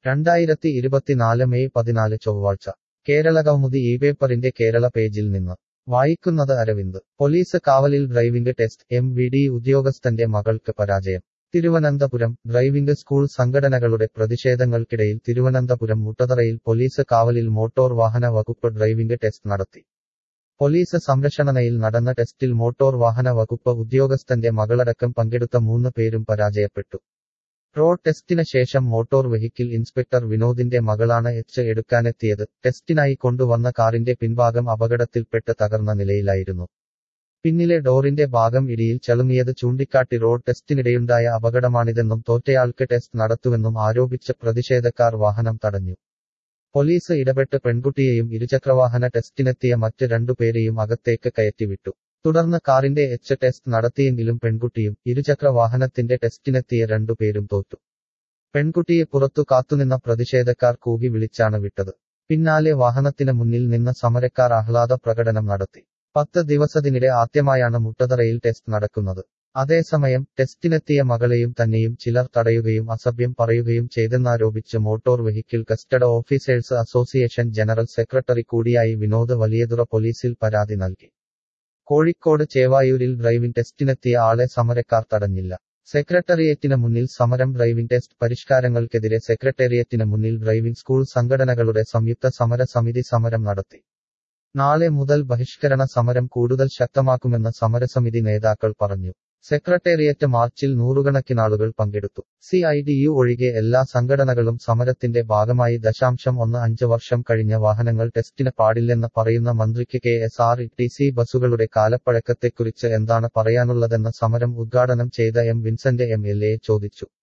രണ്ടായിരത്തി ഇരുപത്തിനാല് മെയ് പതിനാല് ചൊവ്വാഴ്ച കേരള കൗമുദി ഈ പേപ്പറിന്റെ കേരള പേജിൽ നിന്ന് വായിക്കുന്നത് അരവിന്ദ് പോലീസ് കാവലിൽ driving test M V D ഉദ്യോഗസ്ഥന്റെ മകൾക്ക് പരാജയം തിരുവനന്തപുരം ഡ്രൈവിംഗ് സ്കൂൾ സംഘടനകളുടെ പ്രതിഷേധങ്ങൾക്കിടയിൽ തിരുവനന്തപുരം മുട്ടതറയിൽ പോലീസ് കാവലിൽ മോട്ടോർ വാഹന വകുപ്പ് ഡ്രൈവിംഗ് ടെസ്റ്റ് നടത്തി പോലീസ് സംരക്ഷണയിൽ നടന്ന ടെസ്റ്റിൽ മോട്ടോർ വാഹന വകുപ്പ് ഉദ്യോഗസ്ഥന്റെ മകളടക്കം പങ്കെടുത്ത മൂന്ന് പേരും പരാജയപ്പെട്ടു റോഡ് ടെസ്റ്റിന് ശേഷം മോട്ടോർ വെഹിക്കിൾ ഇൻസ്പെക്ടർ വിനോദിന്റെ മകളാണ് എച്ച് എടുക്കാനെത്തിയത് ടെസ്റ്റിനായി കൊണ്ടുവന്ന കാറിന്റെ പിൻഭാഗം അപകടത്തിൽപ്പെട്ട് തകർന്ന നിലയിലായിരുന്നു പിന്നിലെ ഡോറിന്റെ ഭാഗം ഇടിയിൽ ചളുങ്ങിയത് ചൂണ്ടിക്കാട്ടി റോഡ് ടെസ്റ്റിനിടെയുണ്ടായ അപകടമാണിതെന്നും തോറ്റയാൾക്ക് ടെസ്റ്റ് നടത്തുമെന്നും ആരോപിച്ച് പ്രതിഷേധക്കാർ വാഹനം തടഞ്ഞു പോലീസ് ഇടപെട്ട് പെൺകുട്ടിയെയും ഇരുചക്രവാഹന ടെസ്റ്റിനെത്തിയ മറ്റ് രണ്ടുപേരെയും അകത്തേക്ക് കയറ്റിവിട്ടു തുടർന്ന് കാറിന്റെ എച്ച് ടെസ്റ്റ് നടത്തിയെങ്കിലും പെൺകുട്ടിയും ഇരുചക്ര വാഹനത്തിന്റെ ടെസ്റ്റിനെത്തിയ രണ്ടുപേരും തോറ്റു പെൺകുട്ടിയെ പുറത്തു കാത്തുനിന്ന പ്രതിഷേധക്കാർ കൂകി വിളിച്ചാണ് വിട്ടത് പിന്നാലെ വാഹനത്തിന് മുന്നിൽ നിന്ന് സമരക്കാർ ആഹ്ലാദ പ്രകടനം നടത്തി പത്ത് ദിവസത്തിനിടെ ആദ്യമായാണ് മുട്ടതറയിൽ ടെസ്റ്റ് നടക്കുന്നത് അതേസമയം ടെസ്റ്റിനെത്തിയ മകളെയും തന്നെയും ചിലർ തടയുകയും അസഭ്യം പറയുകയും ചെയ്തെന്നാരോപിച്ച് motor vehicle gazetted officers association general secretary കൂടിയായി വിനോദ് വലിയതുറ പോലീസിൽ പരാതി നൽകി കോഴിക്കോട് ചേവായൂരിൽ ഡ്രൈവിംഗ് ടെസ്റ്റിനെത്തിയ ആളെ സമരക്കാർ തടഞ്ഞില്ല സെക്രട്ടേറിയറ്റിന് മുന്നിൽ സമരം ഡ്രൈവിംഗ് ടെസ്റ്റ് പരിഷ്കാരങ്ങൾക്കെതിരെ സെക്രട്ടേറിയറ്റിന് മുന്നിൽ ഡ്രൈവിംഗ് സ്കൂൾ സംഘടനകളുടെ സംയുക്ത സമര സമിതി സമരം നടത്തി നാളെ മുതൽ ബഹിഷ്കരണ സമരം കൂടുതൽ ശക്തമാക്കുമെന്ന് സമരസമിതി നേതാക്കൾ പറഞ്ഞു സെക്രട്ടേറിയറ്റ് മാർച്ചിൽ നൂറുകണക്കിനാളുകൾ പങ്കെടുത്തു സി ഐ ഡി യു ഒഴികെ എല്ലാ സംഘടനകളും സമരത്തിന്റെ ഭാഗമായി ദശാംശം ഒന്ന് അഞ്ച് വർഷം കഴിഞ്ഞ വാഹനങ്ങൾ ടെസ്റ്റിന് പാടില്ലെന്ന് പറയുന്ന മന്ത്രിക്ക് K S R T C ബസുകളുടെ കാലപ്പഴക്കത്തെക്കുറിച്ച് എന്താണ് പറയാനുള്ളതെന്ന് സമരം ഉദ്ഘാടനം ചെയ്ത M Vincent M L A ചോദിച്ചു